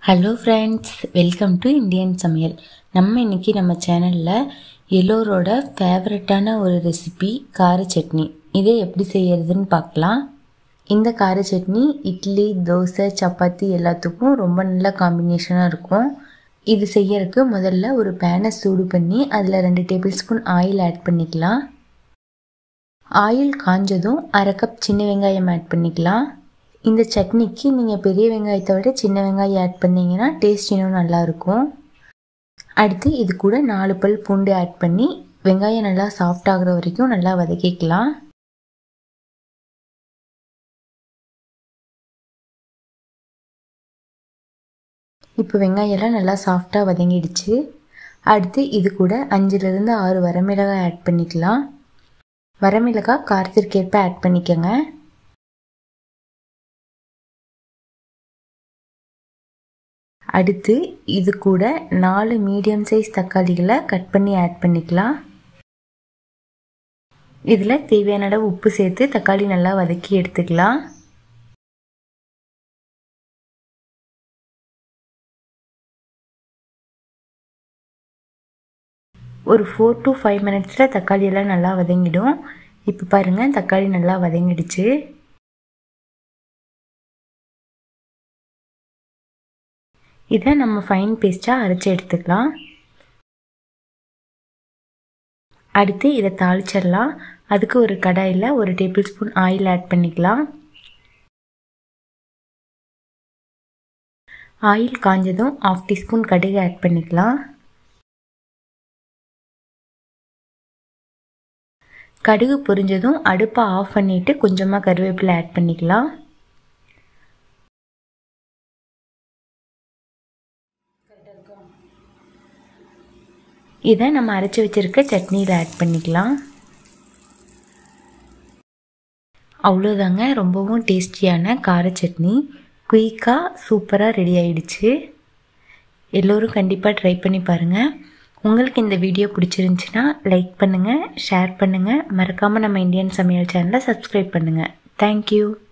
hello friends welcome to Indian சமையல் நம்ம இன்னைக்கு நம்ம சேனலில் எல்லோரோட ஃபேவரட்டான ஒரு ரெசிபி கார சட்னி இதை எப்படி செய்யறதுன்னு பார்க்கலாம் இந்த கார சட்னி இட்லி தோசை சப்பாத்தி எல்லாத்துக்கும் ரொம்ப நல்ல காம்பினேஷனாக இருக்கும் இது செய்யறதுக்கு முதல்ல ஒரு பேனை சூடு பண்ணி அதில் ரெண்டு டேபிள் ஸ்பூன் ஆயில் ஆட் பண்ணிக்கலாம் ஆயில் காஞ்சதும் அரை கப் சின்ன வெங்காயம் ஆட் பண்ணிக்கலாம் இந்த சட்னிக்கு நீங்கள் பெரிய வெங்காயத்தை விட சின்ன வெங்காயம் ஆட் பண்ணிங்கன்னா டேஸ்ட் இன்னும் நல்லாயிருக்கும் அடுத்து இது கூட நாலு பல் பூண்டு ஆட் பண்ணி வெங்காயம் நல்லா சாஃப்ட் ஆகுற வரைக்கும் நல்லா வதக்கிக்கலாம் இப்போ வெங்காயம்லாம் நல்லா சாஃப்டாக வதங்கிடுச்சு அடுத்து இது கூட அஞ்சுலேருந்து ஆறு வரமிளகாய் ஆட் பண்ணிக்கலாம் வரமிளகாய் காரத்திற்கேற்ப ஆட் பண்ணிக்கோங்க அடுத்து இது கூட நாலு மீடியம் சைஸ் தக்காளிகளை கட் பண்ணி ஆட் பண்ணிக்கலாம் இதில் தேவையான அளவு உப்பு சேர்த்து தக்காளி நல்லா வதக்கி எடுத்துக்கலாம் ஒரு ஃபோர் டு ஃபைவ் மினிட்ஸில் தக்காளி எல்லாம் நல்லா வதங்கிடும் இப்போ பாருங்கள் தக்காளி நல்லா வதங்கிடுச்சு இதை நம்ம ஃபைன் பேஸ்ட்டாக அரைச்சி எடுத்துக்கலாம் அடுத்து இதை தாளிச்சிடலாம் அதுக்கு ஒரு கடாயில் ஒரு டேபிள் ஸ்பூன் ஆயில் ஆட் பண்ணிக்கலாம் ஆயில் காஞ்சதும் ஆஃப் டீஸ்பூன் கடுகு ஆட் பண்ணிக்கலாம் கடுகு பொரிஞ்சதும் அடுப்பை ஆஃப் பண்ணிவிட்டு கொஞ்சமாக கருவேப்பிலை ஆட் பண்ணிக்கலாம் இதை நம்ம அரைச்சி வச்சுருக்க சட்னியில் ஆட் பண்ணிக்கலாம் அவ்வளோதாங்க ரொம்பவும் டேஸ்டியான கார சட்னி குயிக்காக சூப்பராக ரெடி ஆயிடுச்சு எல்லோரும் கண்டிப்பாக ட்ரை பண்ணி பாருங்கள் உங்களுக்கு இந்த வீடியோ பிடிச்சிருந்துச்சின்னா லைக் பண்ணுங்கள் ஷேர் பண்ணுங்கள் மறக்காமல் நம்ம இந்தியன் சமையல் சேனலை சப்ஸ்கிரைப் பண்ணுங்கள் தேங்க்யூ